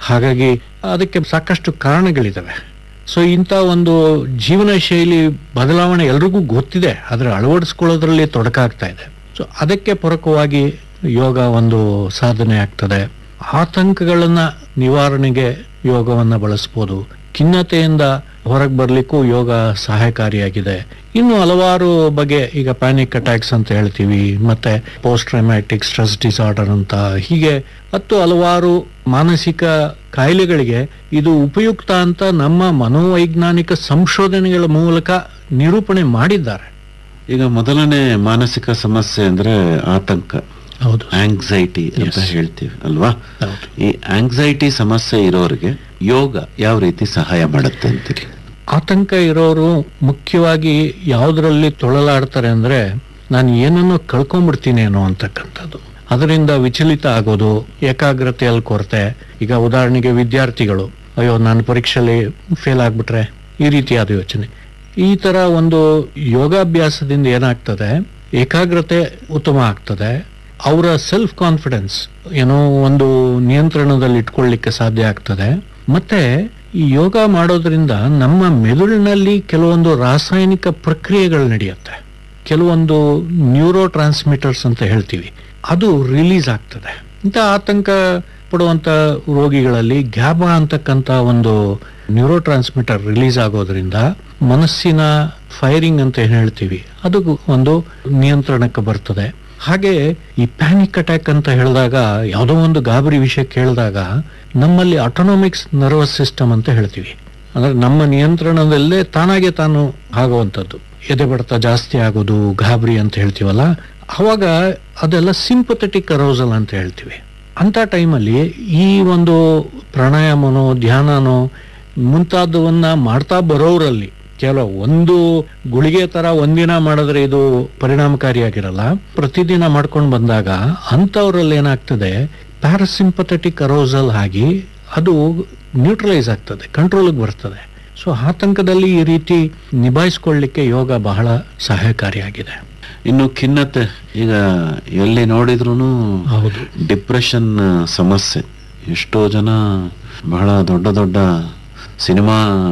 ಹಾಗಾಗಿ ಅದಕ್ಕೆ ಸಾಕಷ್ಟು ಕಾರಣಗಳಿದಾವೆ ಸೊ ಇಂಥ ಒಂದು ಜೀವನ ಶೈಲಿ ಬದಲಾವಣೆ ಎಲ್ರಿಗೂ ಗೊತ್ತಿದೆ ಆದರೆ ಅಳವಡಿಸ್ಕೊಳ್ಳೋದ್ರಲ್ಲಿ ತೊಡಕಾಗ್ತಾ ಇದೆ ಸೊ ಅದಕ್ಕೆ ಪೂರಕವಾಗಿ ಯೋಗ ಒಂದು ಸಾಧನೆ ಆಗ್ತದೆ ಆತಂಕಗಳನ್ನ ನಿವಾರಣೆಗೆ ಯೋಗವನ್ನ ಬಳಸ್ಬೋದು ಖಿನ್ನತೆಯಿಂದ ಹೊರಗೆ ಬರ್ಲಿಕ್ಕೂ ಯೋಗ ಸಹಾಯಕಾರಿಯಾಗಿದೆ ಇನ್ನು ಹಲವಾರು ಬಗೆ ಈಗ ಪ್ಯಾನಿಕ್ ಅಟ್ಯಾಕ್ಸ್ ಅಂತ ಹೇಳ್ತೀವಿ ಮತ್ತೆ ಪೋಸ್ಟ್ ಟ್ರೈಮ್ಯಾಟಿಕ್ ಸ್ಟ್ರೆಸ್ ಡಿಸಾರ್ಡರ್ ಅಂತ ಹೀಗೆ ಹತ್ತು ಹಲವಾರು ಮಾನಸಿಕ ಕಾಯಿಲೆಗಳಿಗೆ ಇದು ಉಪಯುಕ್ತ ಅಂತ ನಮ್ಮ ಮನೋವೈಜ್ಞಾನಿಕ ಸಂಶೋಧನೆಗಳ ಮೂಲಕ ನಿರೂಪಣೆ ಮಾಡಿದ್ದಾರೆ ಈಗ ಮೊದಲನೇ ಮಾನಸಿಕ ಸಮಸ್ಯೆ ಅಂದ್ರೆ ಆತಂಕ ಹೌದು ಆಂಗ್ಸೈಟಿ ಅಂತ Yes. ಹೇಳ್ತೀವಿ ಅಲ್ವಾ ಹೌದು ಈ ಆಂಗ್ಸೈಟಿ ಸಮಸ್ಯೆ ಇರೋರಿಗೆ ಯೋಗ ಯಾವ ರೀತಿ ಸಹಾಯ ಮಾಡುತ್ತೆ ಅಂತೀರಿ ಆತಂಕ ಇರೋರು ಮುಖ್ಯವಾಗಿ ಯಾವುದರಲ್ಲಿ ತೊಳಲಾಡ್ತಾರೆ ಅಂದ್ರೆ ನಾನು ಏನನ್ನು ಕಳ್ಕೊಂಡ್ಬಿಡ್ತೀನೇನೋ ಅಂತಕ್ಕಂಥದ್ದು ಅದರಿಂದ ವಿಚಲಿತ ಆಗೋದು ಏಕಾಗ್ರತೆಯಲ್ಲಿ ಕೊರತೆ ಈಗ ಉದಾಹರಣೆಗೆ ವಿದ್ಯಾರ್ಥಿಗಳು ಅಯ್ಯೋ ನಾನು ಪರೀಕ್ಷೆಯಲ್ಲಿ ಫೇಲ್ ಆಗ್ಬಿಟ್ರೆ ಈ ರೀತಿಯಾದ ಯೋಚನೆ ಈ ತರ ಒಂದು ಯೋಗಾಭ್ಯಾಸದಿಂದ ಏನಾಗ್ತದೆ ಏಕಾಗ್ರತೆ ಉತ್ತಮ ಆಗ್ತದೆ ಅವರ ಸೆಲ್ಫ್ ಕಾನ್ಫಿಡೆನ್ಸ್ ಏನೋ ಒಂದು ನಿಯಂತ್ರಣದಲ್ಲಿ ಇಟ್ಕೊಳ್ಳಿಕ್ಕೆ ಸಾಧ್ಯ ಆಗ್ತದೆ ಮತ್ತೆ ಈ ಯೋಗ ಮಾಡೋದ್ರಿಂದ ನಮ್ಮ ಮೆದುಳಿನಲ್ಲಿ ಕೆಲವೊಂದು ರಾಸಾಯನಿಕ ಪ್ರಕ್ರಿಯೆಗಳು ನಡೆಯುತ್ತೆ ಕೆಲವೊಂದು ನ್ಯೂರೋ ಟ್ರಾನ್ಸ್ಮಿಟರ್ಸ್ ಅಂತ ಹೇಳ್ತೀವಿ ಅದು ರಿಲೀಸ್ ಆಗ್ತದೆ ಇಂಥ ಆತಂಕ ಪಡುವಂತ ರೋಗಿಗಳಲ್ಲಿ ಗ್ಯಾಬಾ ಅಂತಕ್ಕಂಥ ಒಂದು ನ್ಯೂರೋ ಟ್ರಾನ್ಸ್ಮಿಟರ್ ರಿಲೀಸ್ ಆಗೋದ್ರಿಂದ ಮನಸ್ಸಿನ ಫೈರಿಂಗ್ ಅಂತ ಏನ್ ಹೇಳ್ತೀವಿ ಅದು ಒಂದು ನಿಯಂತ್ರಣಕ್ಕೆ ಬರ್ತದೆ ಹಾಗೆ ಈ ಪ್ಯಾನಿಕ್ ಅಟ್ಯಾಕ್ ಅಂತ ಹೇಳಿದಾಗ ಯಾವುದೋ ಒಂದು ಗಾಬರಿ ವಿಷಯ ಕೇಳಿದಾಗ ನಮ್ಮಲ್ಲಿ ಆಟೋನಾಮಿಕ್ಸ್ ನರ್ವಸ್ ಸಿಸ್ಟಮ್ ಅಂತ ಹೇಳ್ತೀವಿ ಅಂದ್ರೆ ನಮ್ಮ ನಿಯಂತ್ರಣದಲ್ಲೇ ತಾನಾಗೆ ತಾನು ಆಗುವಂಥದ್ದು ಎದೆ ಬಡಿತ ಜಾಸ್ತಿ ಆಗೋದು ಗಾಬರಿ ಅಂತ ಹೇಳ್ತೀವಲ್ಲ ಅವಾಗ ಅದೆಲ್ಲ ಸಿಂಪಥೆಟಿಕ್ ಅರೋಸಲ್ ಅಂತ ಹೇಳ್ತೀವಿ ಅಂತ ಟೈಮಲ್ಲಿ ಈ ಒಂದು ಪ್ರಾಣಾಯಾಮನೋ ಧ್ಯಾನನೋ ಮುಂತಾದವನ್ನ ಮಾಡ್ತಾ ಬರೋರಲ್ಲಿ ಕೇವಲ ಒಂದು ಗುಳಿಗೆ ತರ ಒಂದಿನ ಮಾಡಿದ್ರೆ ಇದು ಪರಿಣಾಮಕಾರಿಯಾಗಿರಲ್ಲ ಪ್ರತಿದಿನ ಮಾಡ್ಕೊಂಡು ಬಂದಾಗ ಅಂಥವ್ರಲ್ಲಿ ಏನಾಗ್ತದೆ ಪ್ಯಾರಾಸಿಂಪಥೆಟಿಕ್ ಅರೋಸಲ್ ಆಗಿ ಅದು ನ್ಯೂಟ್ರಲೈಸ್ ಆಗ್ತದೆ ಕಂಟ್ರೋಲ್ಗೆ ಬರ್ತದೆ ಸೊ ಆತಂಕದಲ್ಲಿ ಈ ರೀತಿ ನಿಭಾಯಿಸ್ಕೊಳ್ಳಿಕ್ಕೆ ಯೋಗ ಬಹಳ ಸಹಾಯಕಾರಿಯಾಗಿದೆ ಇನ್ನು ಖಿನ್ನತೆ ಈಗ ಎಲ್ಲಿ ನೋಡಿದ್ರು ಹೌದು ಡಿಪ್ರೆಷನ್ ಸಮಸ್ಯೆ ಎಷ್ಟೋ ಜನ ಬಹಳ ದೊಡ್ಡ ದೊಡ್ಡ ಸಿನಿಮಾ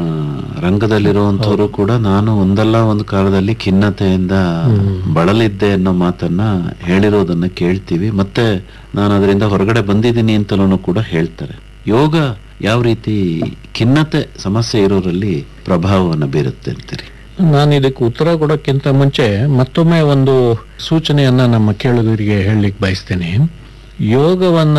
ರಂಗದಲ್ಲಿರುವಂತವರು ಕೂಡ ನಾನು ಒಂದಲ್ಲ ಒಂದು ಕಾಲದಲ್ಲಿ ಖಿನ್ನತೆಯಿಂದ ಬಳಲಿದ್ದೆ ಅನ್ನೋ ಮಾತನ್ನ ಹೇಳಿರೋದನ್ನ ಕೇಳ್ತೀವಿ ಮತ್ತೆ ನಾನು ಅದರಿಂದ ಹೊರಗಡೆ ಬಂದಿದ್ದೀನಿ ಅಂತಲೂ ಕೂಡ ಹೇಳ್ತಾರೆ ಯೋಗ ಯಾವ ರೀತಿ ಖಿನ್ನತೆ ಸಮಸ್ಯೆ ಇರೋರಲ್ಲಿ ಪ್ರಭಾವವನ್ನು ಬೀರುತ್ತೆ ಅಂತೀರಿ ನಾನು ಇದಕ್ಕೆ ಉತ್ತರ ಕೊಡೋಕ್ಕಿಂತ ಮುಂಚೆ ಮತ್ತೊಮ್ಮೆ ಒಂದು ಸೂಚನೆಯನ್ನ ನಮ್ಮ ಕೇಳುಗರಿಗೆ ಹೇಳಲಿಕ್ಕೆ ಬಯಸ್ತೇನೆ ಯೋಗವನ್ನ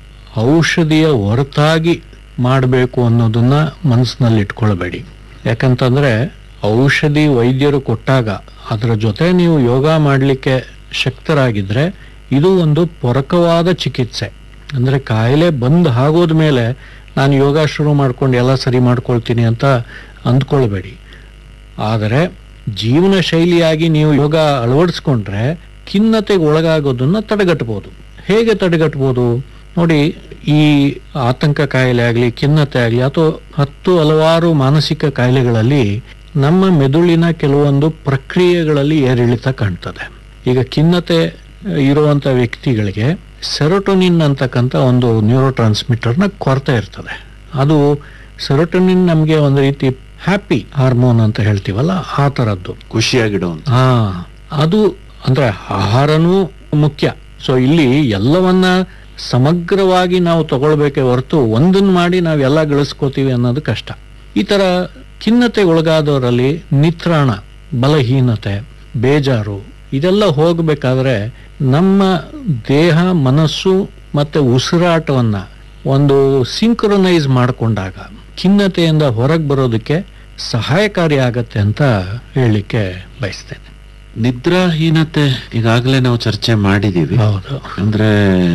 ಔಷಧಿಯ ಹೊರತಾಗಿ ಮಾಡಬೇಕು ಅನ್ನೋದನ್ನ ಮನಸ್ಸಿನಲ್ಲಿ ಇಟ್ಕೊಳ್ಬೇಡಿ ಯಾಕಂತಂದ್ರೆ ಔಷಧಿ ವೈದ್ಯರು ಕೊಟ್ಟಾಗ ಅದರ ಜೊತೆ ನೀವು ಯೋಗ ಮಾಡಲಿಕ್ಕೆ ಶಕ್ತರಾಗಿದ್ರೆ ಇದು ಒಂದು ಪೊರಕವಾದ ಚಿಕಿತ್ಸೆ ಅಂದ್ರೆ ಕಾಯಿಲೆ ಬಂದ್ ಆಗೋದ ಮೇಲೆ ನಾನು ಯೋಗ ಶುರು ಮಾಡ್ಕೊಂಡು ಎಲ್ಲ ಸರಿ ಮಾಡ್ಕೊಳ್ತೀನಿ ಅಂತ ಅಂದ್ಕೊಳ್ಬೇಡಿ ಆದರೆ ಜೀವನ ಶೈಲಿಯಾಗಿ ನೀವು ಯೋಗ ಅಳವಡಿಸ್ಕೊಂಡ್ರೆ ಖಿನ್ನತೆಗೆ ಒಳಗಾಗೋದನ್ನ ತಡೆಗಟ್ಟಬಹುದು ಹೇಗೆ ತಡೆಗಟ್ಟಬಹುದು ನೋಡಿ ಈ ಆತಂಕ ಕಾಯಿಲೆ ಆಗಲಿ ಖಿನ್ನತೆ ಆಗಲಿ ಅಥವಾ ಹತ್ತು ಹಲವಾರು ಮಾನಸಿಕ ಕಾಯಿಲೆಗಳಲ್ಲಿ ನಮ್ಮ ಮೆದುಳಿನ ಕೆಲವೊಂದು ಪ್ರಕ್ರಿಯೆಗಳಲ್ಲಿ ಏರಿಳಿತ ಕಾಣ್ತದೆ ಈಗ ಖಿನ್ನತೆ ಇರುವಂತ ವ್ಯಕ್ತಿಗಳಿಗೆ ಸೆರೋಟೋನಿನ್ ಅಂತಕ್ಕಂಥ ಒಂದು ನ್ಯೂರೋ ಟ್ರಾನ್ಸ್ಮಿಟರ್ನ ಕೊರತೆ ಇರ್ತದೆ ಅದು ಸೆರೋಟೋನಿನ್ ನಮಗೆ ಒಂದು ರೀತಿ ಹ್ಯಾಪಿ ಹಾರ್ಮೋನ್ ಅಂತ ಹೇಳ್ತೀವಲ್ಲ ಆ ಥರದ್ದು ಖುಷಿಯಾಗಿಡುವಂತ ಹಾ ಅದು ಅಂದ್ರೆ ಆಹಾರನೂ ಮುಖ್ಯ ಸೊ ಇಲ್ಲಿ ಎಲ್ಲವನ್ನ ಸಮಗ್ರವಾಗಿ ನಾವು ತಗೊಳ್ಬೇಕೇ ಹೊರತು ಒಂದನ್ನ ಮಾಡಿ ನಾವೆಲ್ಲ ಗಳಿಸ್ಕೋತೀವಿ ಅನ್ನೋದು ಕಷ್ಟ ಈ ತರ ಖಿನ್ನತೆ ಒಳಗಾದವರಲ್ಲಿ ನಿತ್ರಾಣ ಬಲಹೀನತೆ ಬೇಜಾರು ಇದೆಲ್ಲ ಹೋಗಬೇಕಾದ್ರೆ ನಮ್ಮ ದೇಹ ಮನಸ್ಸು ಮತ್ತೆ ಉಸಿರಾಟವನ್ನ ಒಂದು ಸಿಂಕ್ರೊನೈಸ್ ಮಾಡಿಕೊಂಡಾಗ ಖಿನ್ನತೆಯಿಂದ ಹೊರಗೆ ಬರೋದಕ್ಕೆ ಸಹಾಯಕಾರಿ ಆಗತ್ತೆ ಅಂತ ಹೇಳಲಿಕ್ಕೆ ಬಯಸ್ತೇನೆ ನಿದ್ರಾಹೀನತೆ ಈಗಾಗಲೇ ನಾವು ಚರ್ಚೆ ಮಾಡಿದೀವಿ ಹೌದು ಅಂದ್ರೆ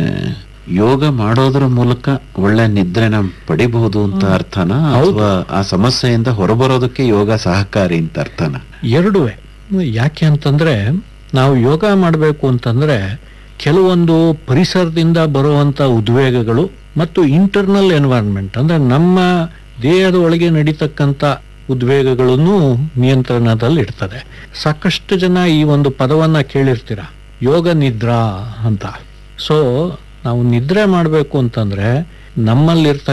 ಯೋಗ ಮಾಡೋದ್ರ ಮೂಲಕ ಒಳ್ಳೆ ನಿದ್ರೆನ ಪಡಿಬಹುದು ಅಂತ ಅರ್ಥನ ಹೌದು. ಅಥವಾ ಆ ಸಮಸ್ಯೆಯಿಂದ ಹೊರಬರೋದಕ್ಕೆ ಯೋಗ ಸಹಕಾರಿ ಅಂತ ಅರ್ಥನ ಎರಡುವೆ ಯಾಕೆ ಅಂತಂದ್ರೆ ನಾವು ಯೋಗ ಮಾಡಬೇಕು ಅಂತಂದ್ರೆ ಕೆಲವೊಂದು ಪರಿಸರದಿಂದ ಬರುವಂತ ಉದ್ವೇಗಗಳು ಮತ್ತು ಇಂಟರ್ನಲ್ ಎನ್ವೈರನ್ಮೆಂಟ್ ಅಂದ್ರೆ ನಮ್ಮ ದೇಹದ ಒಳಗೆ ನಡೀತಕ್ಕಂಥ ಉದ್ವೇಗಗಳನ್ನು ನಿಯಂತ್ರಣದಲ್ಲಿ ಇಡ್ತದೆ ಸಾಕಷ್ಟು ಜನ ಈ ಒಂದು ಪದವನ್ನ ಕೇಳಿರ್ತೀರ ಯೋಗ ನಿದ್ರಾ ಅಂತ ಸೊ ನಾವು ನಿದ್ರೆ ಮಾಡಬೇಕು ಅಂತಂದ್ರೆ ನಮ್ಮಲ್ಲಿರ್ತಕ್ಕ